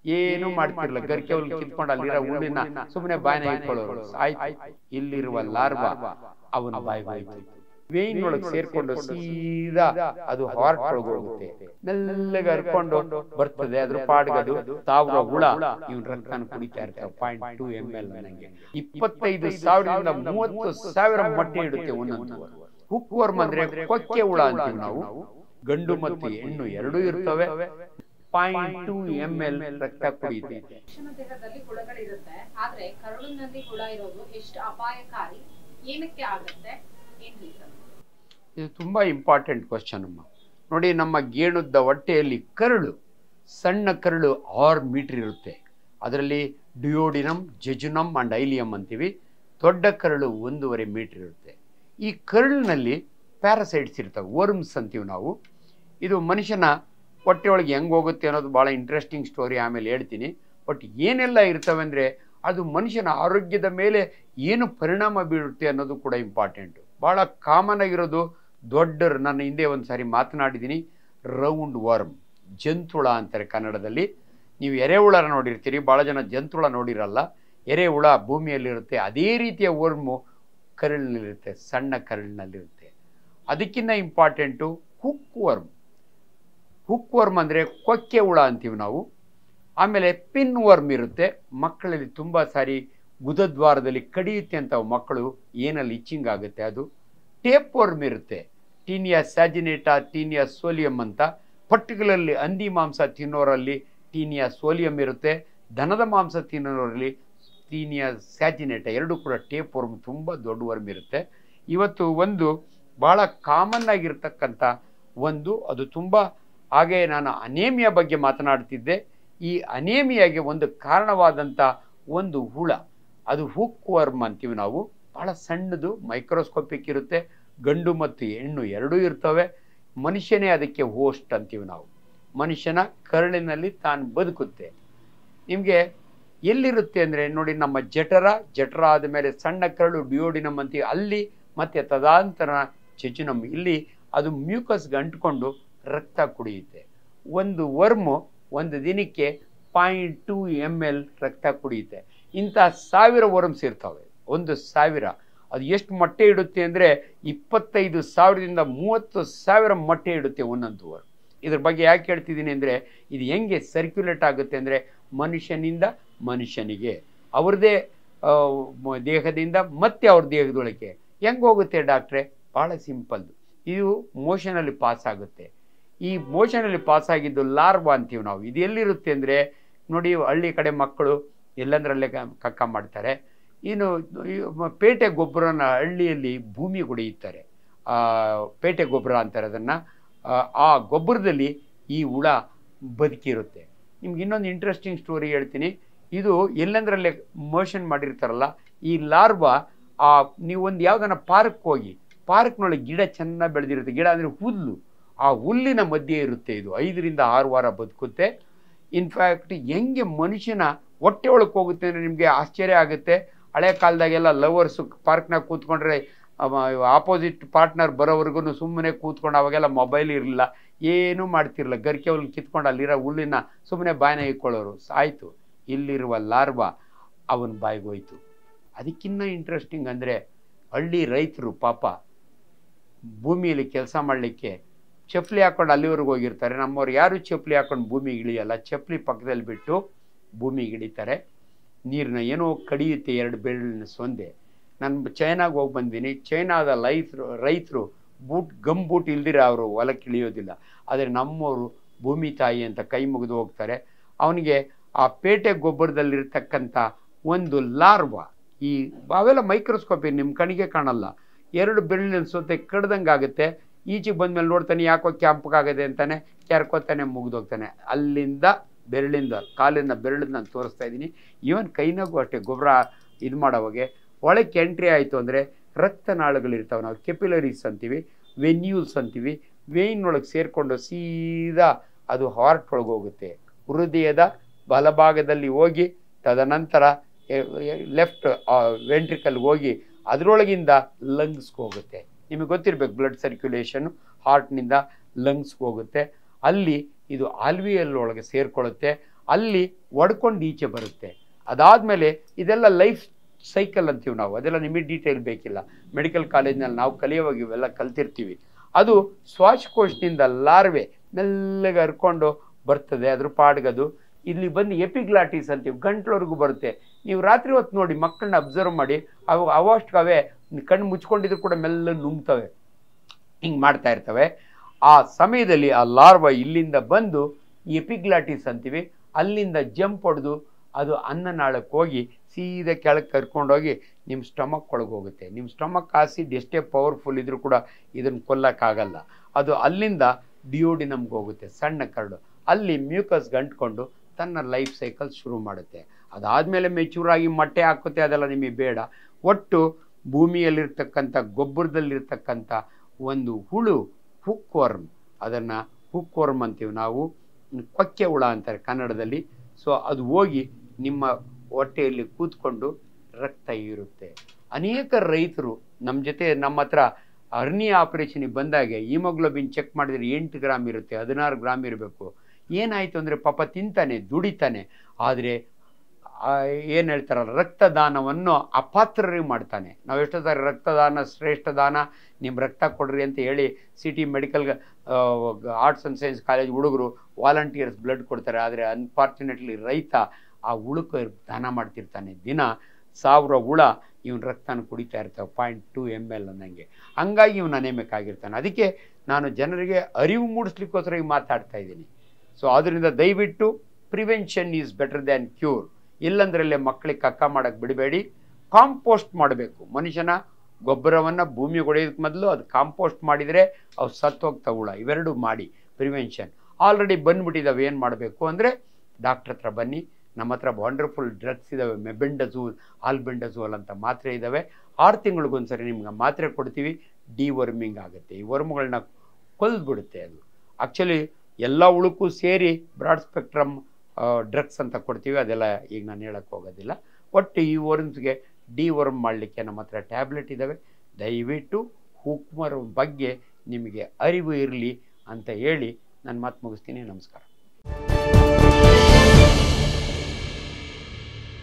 ಏನು ಮಾಡ್ತಿರ್ಲಿಲ್ಲ ಗರಿಕೆ ಹುಲ್ಲು ಕಿತ್ಕೊಂಡು ಅಲ್ಲಿರೋ ಹುಲ್ಲಿನ ಸುಮ್ಮನೆ ಬಾಯಿನ ಇಟ್ಕೊಳ್ಳೋರು ಆಯ್ತು ಇಲ್ಲಿರುವ ಲಾರ್ವಾ ಅವನ ಬಾಯಿಗೆ ಹೋಯ್ತು ವೇಯಿನ್ ಒಳಗೆ ಸೇರ್ಕೊಂಡು ಸೀದಾ ಅದು ಹಾರ್ಟ್ ಒಳಗೆ ಹೋಗುತ್ತೆ ಮೆಲ್ಲಗೆ ಹರ್ಕೊಂಡು ಬರ್ತದೆ ಅದ್ರ ಪಾಡ್ಗದು ಸಾವಿರ ಹುಳ ಇವನ್ ರಕ್ತನ ಕುಡಿತಾ ಇರ್ತಾವೆ ಪಾಯಿಂಟ್ ಟೂ ಎಂ ಎಲ್ ನಂಗೆ ಇಪ್ಪತ್ತೈದು ಸಾವಿರದಿಂದ ಮೂವತ್ತು ಸಾವಿರ ಮೊಟ್ಟೆ ಇಡುತ್ತೆ ಒಂದೊಂದು ಹುಕ್ ವರ್ಮ್ ಅಂದ್ರೆ ಕೊಕ್ಕೆ ಹುಳ ಅಂತೀವಿ ನಾವು ಗಂಡು ಮತ್ತು ಹೆಣ್ಣು ಎರಡೂ ಇರ್ತವೆ ಪಾಯಿಂಟ್ ಟೂ ಎಂ ಎಲ್ ರಕ್ತ ಕುಡಿಯುತ್ತೆ ಮನುಷ್ಯನ ದೇಹದಲ್ಲಿ ಹುಳಗಳಿರುತ್ತೆ ಆದ್ರೆ ಕರುಳಿನಲ್ಲಿ ಹುಳ ಇರೋದು ಎಷ್ಟು ಅಪಾಯಕಾರಿ ಏನಕ್ಕೆ ಆಗತ್ತೆ ಏನ್ ರೀಸನ್ ಇದು ತುಂಬ ಇಂಪಾರ್ಟೆಂಟ್ ಕ್ವಶನ್ ಅಮ್ಮ ನೋಡಿ ನಮ್ಮ ಗೇಣುದ್ದ ಹೊಟ್ಟೆಯಲ್ಲಿ ಕರಳು ಸಣ್ಣ ಕರಳು ಆರು ಮೀಟರ್ ಇರುತ್ತೆ ಅದರಲ್ಲಿ ಡಿಯೋಡಿನಮ್ ಜೆಜುನಮ್ ಅಂಡ್ ಐಲಿಯಮ್ ಅಂತೀವಿ ದೊಡ್ಡ ಕರಳು ಒಂದೂವರೆ ಮೀಟರ್ ಇರುತ್ತೆ ಈ ಕರಳಿನಲ್ಲಿ ಪ್ಯಾರಸೈಟ್ಸ್ ಇರ್ತವೆ ವರ್ಮ್ಸ್ ಅಂತೀವಿ ನಾವು ಇದು ಮನುಷ್ಯನ ಹೊಟ್ಟೆ ಒಳಗೆ ಹೆಂಗೆ ಹೋಗುತ್ತೆ ಅನ್ನೋದು ಭಾಳ ಇಂಟ್ರೆಸ್ಟಿಂಗ್ ಸ್ಟೋರಿ ಆಮೇಲೆ ಹೇಳ್ತೀನಿ ಬಟ್ ಏನೆಲ್ಲ ಇರ್ತವೆ ಅಂದರೆ ಅದು ಮನುಷ್ಯನ ಆರೋಗ್ಯದ ಮೇಲೆ ಏನು ಪರಿಣಾಮ ಬೀರುತ್ತೆ ಅನ್ನೋದು ಕೂಡ ಇಂಪಾರ್ಟೆಂಟು ಭಾಳ ಕಾಮನ್ ಆಗಿರೋದು ದೊಡ್ಡ ನನ್ನ ಹಿಂದೆ ಒಂದು ಸಾರಿ ಮಾತನಾಡಿದ್ದೀನಿ ರೌಂಡ್ ವರ್ಮ್ ಜಂತುಳ ಅಂತಾರೆ ಕನ್ನಡದಲ್ಲಿ ನೀವು ಎರೆಹುಳ ನೋಡಿರ್ತೀರಿ ಭಾಳ ಜನ ಜಂತುಳ ನೋಡಿರಲ್ಲ ಎರೆಹುಳ ಭೂಮಿಯಲ್ಲಿರುತ್ತೆ ಅದೇ ರೀತಿಯ ವರ್ಮು ಕರಳಿನಲ್ಲಿರುತ್ತೆ ಸಣ್ಣ ಕರಳಿನಲ್ಲಿರುತ್ತೆ ಅದಕ್ಕಿಂತ important hookworm hookworm ಅಂದರೆ ಕೊಕ್ಕೆ ಹುಳ ಅಂತೀವಿ ನಾವು ಆಮೇಲೆ ಪಿನ್ ವರ್ಮ್ ಇರುತ್ತೆ ಮಕ್ಕಳಲ್ಲಿ ತುಂಬ ಸಾರಿ ಗುದದ್ವಾರದಲ್ಲಿ ಕಡಿಯುತ್ತೆ ಅಂತ ಮಕ್ಕಳು ಏನಲ್ಲಿ ಇಚ್ಚಿಂಗ್ ಆಗುತ್ತೆ ಅದು ಟೇಪ್ ವರ್ಮ್ ಇರುತ್ತೆ ಟೀನಿಯಾ ಸ್ಯಾಜಿನೇಟಾ ಟೀನಿಯಾ ಸೋಲಿಯಂ ಅಂತ ಪರ್ಟಿಕ್ಯುಲರ್ಲಿ ಹಂದಿ ಮಾಂಸ ತಿನ್ನೋರಲ್ಲಿ ಟೀನಿಯಾ ಸೋಲಿಯಂ ಇರುತ್ತೆ ದನದ ಮಾಂಸ ತಿನ್ನೋರಲ್ಲಿ ಟೀನಿಯಾ ಸ್ಯಾಜಿನೇಟಾ ಎರಡು ಕೂಡ ಟೇಪ್ ವರ್ಮ್ ತುಂಬ ದೊಡ್ಡ ವರ್ಮ್ ಇರುತ್ತೆ ಇವತ್ತು ಒಂದು ಭಾಳ ಕಾಮನ್ ಆಗಿರ್ತಕ್ಕಂಥ ಒಂದು ಅದು ತುಂಬ ಹಾಗೆ ನಾನು ಅನೇಮಿಯಾ ಬಗ್ಗೆ ಮಾತನಾಡ್ತಿದ್ದೆ ಈ ಅನೇಮಿಯಾಗೆ ಒಂದು ಕಾರಣವಾದಂಥ ಒಂದು ಹುಳ ಅದು ಹುಕ್ ವರ್ಮ್ ಅಂತೀವಿ ನಾವು ಭಾಳ ಸಣ್ಣದು ಮೈಕ್ರೋಸ್ಕೋಪಿಕ್ ಇರುತ್ತೆ ಗಂಡು ಮತ್ತು ಹೆಣ್ಣು ಎರಡೂ ಇರ್ತವೆ ಮನುಷ್ಯನೇ ಅದಕ್ಕೆ ಹೋಸ್ಟ್ ಅಂತೀವಿ ನಾವು ಮನುಷ್ಯನ ಕರಳಿನಲ್ಲಿ ತಾನು ಬದುಕುತ್ತೆ ನಿಮಗೆ ಎಲ್ಲಿರುತ್ತೆ ಅಂದರೆ ನೋಡಿ ನಮ್ಮ ಜಠರ ಜಠರ ಆದಮೇಲೆ ಸಣ್ಣ ಕರಳು ಡಿಯೋಡಿನಮ್ ಅಂತೀವಿ ಅಲ್ಲಿ ಮತ್ತು ತದಾಂತರ ಚೆಚುನಮ್ ಇಲ್ಲಿ ಅದು ಮ್ಯೂಕಸ್ಗೆ ಅಂಟ್ಕೊಂಡು ರಕ್ತ ಕುಡಿಯುತ್ತೆ ಒಂದು ವರ್ಮು ಒಂದು ದಿನಕ್ಕೆ ಪಾಯಿಂಟ್ ಟೂ ಎಮ್ ಎಲ್ ರಕ್ತ ಕುಡಿಯುತ್ತೆ ಇಂಥ ಸಾವಿರ ವರ್ಮ್ಸ್ ಇರ್ತವೆ ಒಂದು ಸಾವಿರ ಅದು ಎಷ್ಟು ಮೊಟ್ಟೆ ಇಡುತ್ತೆ ಅಂದರೆ ಇಪ್ಪತ್ತೈದು ಸಾವಿರದಿಂದ ಮೂವತ್ತು ಸಾವಿರ ಮೊಟ್ಟೆ ಇಡುತ್ತೆ ಒಂದೊಂದು ವರ್ಮ್ ಇದ್ರ ಬಗ್ಗೆ ಯಾಕೆ ಹೇಳ್ತಿದ್ದೀನಿ ಅಂದರೆ ಇದು ಹೆಂಗೆ ಸರ್ಕ್ಯುಲೇಟ್ ಆಗುತ್ತೆ ಅಂದರೆ ಮನುಷ್ಯನಿಂದ ಮನುಷ್ಯನಿಗೆ ಅವ್ರದ್ದೇ ಆ, ಮ- ದೇಹದಿಂದ ಮತ್ತೆ ಅವ್ರ ದೇಹದೊಳಗೆ ಹೆಂಗೆ ಹೋಗುತ್ತೆ ಡಾಕ್ಟ್ರೆ ಭಾಳ ಸಿಂಪಲ್ ಇದು ಮೋಷನಲ್ಲಿ ಪಾಸ್ ಆಗುತ್ತೆ ಈ ಮೋಷನಲ್ಲಿ ಪಾಸ್ ಆಗಿದ್ದು ಲಾರ್ವಾ ಅಂತೀವಿ ನಾವು ಇದು ಎಲ್ಲಿರುತ್ತೆ ಅಂದರೆ ನೋಡಿ ಹಳ್ಳಿ ಕಡೆ ಮಕ್ಕಳು ಎಲ್ಲಂದ್ರಲ್ಲೇ ಕ- ಕಕ್ಕ ಮಾಡ್ತಾರೆ ಇನ್ನು ಈ ಮ- ಪೇಟೆ ಗೊಬ್ಬರನ ಹಳ್ಳಿಯಲ್ಲಿ ಭೂಮಿ ಹೊಡೆಯುತ್ತಾರೆ ಆ, ಪೇಟೆ ಗೊಬ್ಬರ ಅಂತಾರೆ ಅದನ್ನು ಆ ಗೊಬ್ಬರದಲ್ಲಿ ಈ ಹುಳ ಬದುಕಿರುತ್ತೆ ನಿಮ್ಗೆ ಇನ್ನೊಂದು ಇಂಟ್ರೆಸ್ಟಿಂಗ್ ಸ್ಟೋರಿ ಹೇಳ್ತೀನಿ ಇದು ಎಲ್ಲಂದ್ರಲ್ಲೇ ಮೋಷನ್ ಮಾಡಿರ್ತಾರಲ್ಲ ಈ ಲಾರ್ವಾ ಆ ನೀವು ಒಂದು ಯಾವ್ದನ್ನ ಪಾರ್ಕ್ ಹೋಗಿ ಪಾರ್ಕ್ನೊಳಗೆ ಗಿಡ ಚೆನ್ನಾಗಿ ಬೆಳೆದಿರುತ್ತೆ ಗಿಡ ಅಂದರೆ ಹುಲ್ಲು ಆ ಹುಲ್ಲಿನ ಮಧ್ಯೆ ಇರುತ್ತೆ ಇದು ಐದರಿಂದ ಆರು ವಾರ ಬದುಕುತ್ತೆ ಇನ್ಫ್ಯಾಕ್ಟ್ ಹೆಂಗೆ ಮನುಷ್ಯನ ಹೊಟ್ಟೆ ಒಳಗೆ ಹೋಗುತ್ತೆ ಅಂದರೆ ನಿಮಗೆ ಆಶ್ಚರ್ಯ ಆಗುತ್ತೆ ಹಳೆ ಕಾಲದಾಗೆಲ್ಲ ಲವರ್ಸು ಪಾರ್ಕ್ನಾಗ ಕೂತ್ಕೊಂಡ್ರೆ ಆಪೋಸಿಟ್ ಪಾರ್ಟ್ನರ್ ಬರೋವರೆಗೂ ಸುಮ್ಮನೆ ಕೂತ್ಕೊಂಡು ಅವಾಗೆಲ್ಲ ಮೊಬೈಲ್ ಇರಲಿಲ್ಲ ಏನೂ ಮಾಡ್ತಿರಲಿಲ್ಲ ಗರಿಕೆ ಹುಲ್ಲು ಕಿತ್ಕೊಂಡು ಅಲ್ಲಿರೋ ಹುಲ್ಲಿನ ಸುಮ್ಮನೆ ಬಾಯಿನ ಇಟ್ಕೊಳ್ಳೋರು ಆಯಿತು ಇಲ್ಲಿರುವ ಲಾರ್ವಾ ಅವನ ಬಾಯಿಗೆ ಹೋಯ್ತು ಅದಕ್ಕಿನ್ನ ಇಂಟ್ರೆಸ್ಟಿಂಗ್ ಅಂದರೆ ಹಳ್ಳಿ ರೈತರು ಪಾಪ ಭೂಮಿಯಲ್ಲಿ ಕೆಲಸ ಮಾಡಲಿಕ್ಕೆ ಚಪ್ಪಲಿ ಹಾಕೊಂಡು ಅಲ್ಲಿವರೆಗೆ ಹೋಗಿರ್ತಾರೆ ನಮ್ಮವ್ರು ಯಾರು ಚಪ್ಪಲಿ ಹಾಕೊಂಡು ಭೂಮಿಗೆ ಇಳಿಯಲ್ಲ ಚಪ್ಪಲಿ ಪಕ್ಕದಲ್ಲಿ ಬಿಟ್ಟು ಭೂಮಿಗೆ ಇಳಿತಾರೆ ನೀರನ್ನ ಏನೋ ಕಡಿಯುತ್ತೆ ಎರಡು ಬೆರಳಿನ ಸೊಂದೆ ನಾನು ಚೈನಾಗೆ ಹೋಗಿ ಬಂದೀನಿ ಚೈನಾದ ಲೈಫ್ರು ರೈತರು ಬೂಟ್ ಗಮ್ ಬೂಟ್ ಇಲ್ದಿರ ಅವರು ಹೊಲಕ್ಕೆ ಇಳಿಯೋದಿಲ್ಲ ಆದರೆ ನಮ್ಮವರು ಭೂಮಿ ತಾಯಿ ಅಂತ ಕೈ ಮುಗಿದು ಹೋಗ್ತಾರೆ ಅವನಿಗೆ ಆ ಪೇಟೆ ಗೊಬ್ಬರದಲ್ಲಿರ್ತಕ್ಕಂಥ ಒಂದು ಲಾರ್ವಾ ಈ ಅವೆಲ್ಲ ಮೈಕ್ರೋಸ್ಕೋಪಿ ನಿಮ್ಮ ಕಣಿಗೆ ಕಾಣಲ್ಲ ಎರಡು ಬೆರಳಿನ ಸೊತೆ ಕಡ್ದಂಗೆ ಆಗುತ್ತೆ ಈಚೆಗೆ ಬಂದ್ಮೇಲೆ ನೋಡ್ತಾನೆ ಯಾಕೋ ಕ್ಯಾಂಪಗಾಗದೆ ಅಂತಾನೆ ಕೆರ್ಕೋತಾನೆ ಮುಗಿದೋಗ್ತಾನೆ ಅಲ್ಲಿಂದ ಬೆರಳಿಂದ ಕಾಲಿನ ಬೆರಳನ್ನ ನಾನು ತೋರಿಸ್ತಾ ಇದ್ದೀನಿ ಈವನ್ ಕೈನಾಗೂ ಅಷ್ಟೇ ಗೊಬ್ಬರ ಇದು ಮಾಡೋವಾಗೆ ಒಳಕ್ಕೆ ಎಂಟ್ರಿ ಆಯಿತು ಅಂದರೆ ರಕ್ತನಾಳಗಳಿರ್ತಾವೆ ನಾವು ಕೆಪಿಲರೀಸ್ ಅಂತೀವಿ ವೆನ್ಯೂಲ್ಸ್ ಅಂತೀವಿ ವೇಯ್ನ್ ಒಳಗೆ ಸೇರಿಕೊಂಡು ಸೀದಾ ಅದು ಹಾರ್ಟ್ ಒಳಗೆ ಹೋಗುತ್ತೆ ಹೃದಯದ ಬಲಭಾಗದಲ್ಲಿ ಹೋಗಿ ತದನಂತರ ಲೆಫ್ಟ್ ವೆಂಟ್ರಿಕಲ್ಗೆ ಹೋಗಿ ಅದರೊಳಗಿಂದ ಲಂಗ್ಸ್ಗೆ ಹೋಗುತ್ತೆ ನಿಮಗೆ ಗೊತ್ತಿರಬೇಕು ಬ್ಲಡ್ ಸರ್ಕ್ಯುಲೇಷನ್ ಹಾರ್ಟ್ನಿಂದ ಲಂಗ್ಸ್ಗೆ ಹೋಗುತ್ತೆ ಅಲ್ಲಿ ಇದು ಆಲ್ವಿಯಲ್ ಒಳಗೆ ಸೇರಿಕೊಳ್ಳುತ್ತೆ ಅಲ್ಲಿ ಒಡ್ಕೊಂಡು ಈಚೆ ಬರುತ್ತೆ ಅದಾದಮೇಲೆ ಇದೆಲ್ಲ ಲೈಫ್ ಸೈಕಲ್ ಅಂತೀವಿ ನಾವು ಅದೆಲ್ಲ ನಿಮಗೆ ಡೀಟೇಲ್ ಬೇಕಿಲ್ಲ ಮೆಡಿಕಲ್ ಕಾಲೇಜ್ನಲ್ಲಿ ನಾವು ಕಲಿಯುವಾಗ ಇವೆಲ್ಲ ಕಲ್ತಿರ್ತೀವಿ ಅದು ಶ್ವಾಸಕೋಶದಿಂದ ಲಾರ್ವೆ ಮೆಲ್ಲಗೆ ಹರ್ಕೊಂಡು ಬರ್ತದೆ ಅದ್ರ ಪಾಡ್ಗದು ಇಲ್ಲಿ ಬಂದು ಎಪಿಗ್ಲಾಟಿಸ್ ಅಂತೀವಿ ಗಂಟ್ಲವರೆಗೂ ಬರುತ್ತೆ ನೀವು ರಾತ್ರಿ ಹೊತ್ತು ನೋಡಿ ಮಕ್ಕಳನ್ನ ಅಬ್ಸರ್ವ್ ಮಾಡಿ ಅವು ಅವಷ್ಟವೇ ಕಣ್ಣು ಮುಚ್ಕೊಂಡಿದ್ರು ಕೂಡ ಮೆಲ್ಲ ನುಂಗ್ತವೆ ಹಿಂಗೆ ಮಾಡ್ತಾ ಇರ್ತವೆ ಆ ಸಮಯದಲ್ಲಿ ಆ ಲಾರ್ವ ಇಲ್ಲಿಂದ ಬಂದು ಎಪಿಗ್ಲಾಟಿಸ್ ಅಂತೀವಿ ಅಲ್ಲಿಂದ ಜಂಪ್ ಹೊಡೆದು ಅದು ಅನ್ನನಾಳಕ್ಕೆ ಹೋಗಿ ಸೀದಾ ಕೆಳಗೆ ಕರ್ಕೊಂಡೋಗಿ ನಿಮ್ಮ ಸ್ಟಮಕ್ ಒಳಗೆ ಹೋಗುತ್ತೆ ನಿಮ್ಮ ಸ್ಟಮಕ್ ಆಸಿಡ್ ಎಷ್ಟೇ ಪವರ್ಫುಲ್ ಇದ್ರೂ ಕೂಡ ಇದನ್ನು ಕೊಲ್ಲಕ್ಕಾಗಲ್ಲ ಅದು ಅಲ್ಲಿಂದ ಡಿಯೋಡಿನಮ್ಗೆ ಹೋಗುತ್ತೆ ಸಣ್ಣ ಕರಡು ಅಲ್ಲಿ ಮ್ಯೂಕಸ್ ಗಂಟ್ಕೊಂಡು ತನ್ನ ಲೈಫ್ ಸೈಕಲ್ ಶುರು ಮಾಡುತ್ತೆ ಅದಾದಮೇಲೆ ಮೆಚೂರ್ ಆಗಿ ಮೊಟ್ಟೆ ಹಾಕುತ್ತೆ ಅದೆಲ್ಲ ನಿಮಗೆ ಬೇಡ ಒಟ್ಟು ಭೂಮಿಯಲ್ಲಿರ್ತಕ್ಕಂಥ ಗೊಬ್ಬರದಲ್ಲಿರ್ತಕ್ಕಂಥ ಒಂದು ಹುಳು ಹುಕ್ ವರ್ಮ್ ಅದನ್ನು ಹುಕ್ ವರ್ಮ್ ಅಂತೀವಿ ನಾವು ಕೊಕ್ಕೆ ಹುಳ ಅಂತಾರೆ ಕನ್ನಡದಲ್ಲಿ ಸೊ ಅದು ಹೋಗಿ ನಿಮ್ಮ ಹೊಟ್ಟೆಯಲ್ಲಿ ಕೂತ್ಕೊಂಡು ರಕ್ತ ಇರುತ್ತೆ ಅನೇಕ ರೈತರು ನಮ್ಮ ಜೊತೆ ನಮ್ಮ ಹತ್ರ ಅರ್ನಿ ಆಪರೇಷನಿಗೆ ಬಂದಾಗೆ ಹಿಮೋಗ್ಲೋಬಿನ್ ಚೆಕ್ ಮಾಡಿದ್ರೆ ಎಂಟು ಗ್ರಾಮ್ ಇರುತ್ತೆ ಹದಿನಾರು ಗ್ರಾಮ್ ಇರಬೇಕು ಏನಾಯಿತು ಅಂದರೆ ಪಾಪ ತಿಂತಾನೆ ದುಡಿತಾನೆ ಆದರೆ ಏನು ಹೇಳ್ತಾರಲ್ಲ ರಕ್ತದಾನವನ್ನು ಅಪಾತ್ರರಿಗೆ ಮಾಡ್ತಾನೆ ನಾವು ಎಷ್ಟೋ ಸಾರಿ ರಕ್ತದಾನ ಶ್ರೇಷ್ಠ ದಾನ ನಿಮ್ಮ ರಕ್ತ ಕೊಡ್ರಿ ಅಂತ ಹೇಳಿ city medical arts and science college ಹುಡುಗರು ವಾಲಂಟಿಯರ್ಸ್ ಬ್ಲಡ್ ಕೊಡ್ತಾರೆ ಆದರೆ ಅನ್ಫಾರ್ಚುನೇಟ್ಲಿ ರೈತ ಆ ಹುಳುಕ ದಾನ ಮಾಡ್ತಿರ್ತಾನೆ ದಿನ ಸಾವಿರ ಹುಳ ಇವನ್ ರಕ್ತನ ಕುಡಿತಾ ಇರ್ತವೆ ಪಾಯಿಂಟ್ ಟು ಎಮ್ ಎಲ್ ಅನ್ನಂಗೆ ಹಂಗಾಗಿ ಇವನು ಅನೇಮಿಕ್ ಆಗಿರ್ತಾನೆ ಅದಕ್ಕೆ ನಾನು ಜನರಿಗೆ ಅರಿವು ಮೂಡಿಸ್ಲಿಕ್ಕೋಸ್ಕರ ಈಗ ಮಾತಾಡ್ತಾ ಇದ್ದೀನಿ ಸೊ ಅದರಿಂದ ದಯವಿಟ್ಟು prevention is better than cure ಇಲ್ಲಂದ್ರಲ್ಲೇ ಮಕ್ಕಳಿಗೆ ಕಕ್ಕ ಮಾಡಕ್ಕೆ ಬಿಡಬೇಡಿ ಕಾಂಪೋಸ್ಟ್ ಮಾಡಬೇಕು ಮನುಷ್ಯನ ಗೊಬ್ಬರವನ್ನು ಭೂಮಿಗೆ ಹೊಡೆಯೋದಕ್ಕೆ ಮೊದಲು ಅದು ಕಾಂಪೋಸ್ಟ್ ಮಾಡಿದರೆ ಅವು ಸತ್ತೋಗ್ತಾ ಹುಳ ಇವೆರಡು ಮಾಡಿ ಪ್ರಿವೆನ್ಷನ್ ಆಲ್ರೆಡಿ ಬಂದ್ಬಿಟ್ಟಿದ್ದಾವೆ ಏನು ಮಾಡಬೇಕು ಅಂದರೆ ಡಾಕ್ಟ್ರ್ ಹತ್ರ ಬನ್ನಿ ನಮ್ಮ ಹತ್ರ ವಂಡರ್ಫುಲ್ ಡ್ರಗ್ಸ್ ಇದ್ದಾವೆ ಮೆಬೆಂಡಜೂಲ್ ಆಲ್ಬೆಂಡಜೂಲ್ ಅಂತ ಮಾತ್ರೆ ಇದ್ದಾವೆ ಆರು ತಿಂಗಳಿಗೊಂದ್ಸರಿ ನಿಮ್ಗೆ ಮಾತ್ರೆ ಕೊಡ್ತೀವಿ ಡಿವರ್ಮಿಂಗ್ ಆಗುತ್ತೆ ಈ ವರ್ಮ್ಗಳನ್ನ ಕೊಲ್ದ್ಬಿಡುತ್ತೆ ಅದು ಆ್ಯಕ್ಚುಲಿ ಎಲ್ಲ ಉಳುಕು ಸೇರಿ ಬ್ರಾಡ್ ಸ್ಪೆಕ್ಟ್ರಮ್ ಡ್ರಗ್ಸ್ ಅಂತ ಕೊಡ್ತೀವಿ ಅದೆಲ್ಲ ಈಗ ನಾನು ಹೇಳಕ್ಕೆ ಹೋಗೋದಿಲ್ಲ ಒಟ್ಟು ಈ ವರ್ಮ್ಸ್ಗೆ ಡಿ ವರ್ಮ್ ಮಾಡಲಿಕ್ಕೆ ನಮ್ಮ ಹತ್ರ ಟ್ಯಾಬ್ಲೆಟ್ ಇದ್ದಾವೆ ದಯವಿಟ್ಟು ಹುಕ್ಮರ್ ಬಗ್ಗೆ ನಿಮಗೆ ಅರಿವು ಇರಲಿ ಅಂತ ಹೇಳಿ ನಾನು ಮಾತು ಮುಗಿಸ್ತೀನಿ ನಮಸ್ಕಾರ